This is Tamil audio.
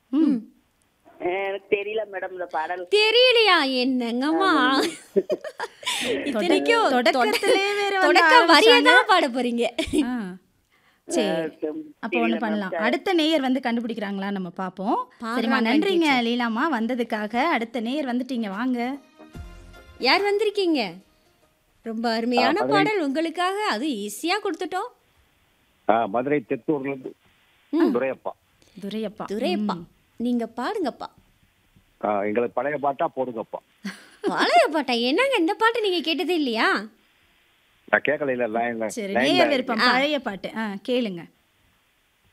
ம் எனக்கு தெரியல மேடம் இந்த பாடல் தெரியலையா என்னங்கம்மா இத்தனைக்கும் தொடக்க- தொடக்கத்திலே வேற வந்து தொடக்க வரியை ஆரம்பிச்சாங்க. தான் பாட போறீங்க ஆ. சரி அஹ், அப்போ ஒண்ணு பண்ணலாம் அடுத்த நேயர் வந்து கண்டுபிடிக்கிறாங்களா நம்ம பார்ப்போம் சரிம்மா பாடுறாங்க நன்றிங்க லீலாமா வந்ததுக்காக அடுத்த நேயர் வந்துட்டீங்க வாங்க யார் வந்திருக்கீங்க ரொம்ப அருமையான பாடல் உங்களுக்காக அது ஈஸியா கொடுத்துட்டோம் ஆ, மதுரை தெத்தூர்ல இருந்து துரையப்பா துரையப்பா துரையப்பா நீங்க பாடுங்கப்பா ஆ, எங்களுக்கு பழைய பாட்டா போடுங்கப்பா பழைய பாட்டா என்னங்க இந்த பாட்டு நீங்க கேட்டதே இல்லையா நான் கேட்கல இல்ல லைன்ல சரி லைன்ல நேயர் விருப்பம் பழைய பாட்டு ஆ கேளுங்க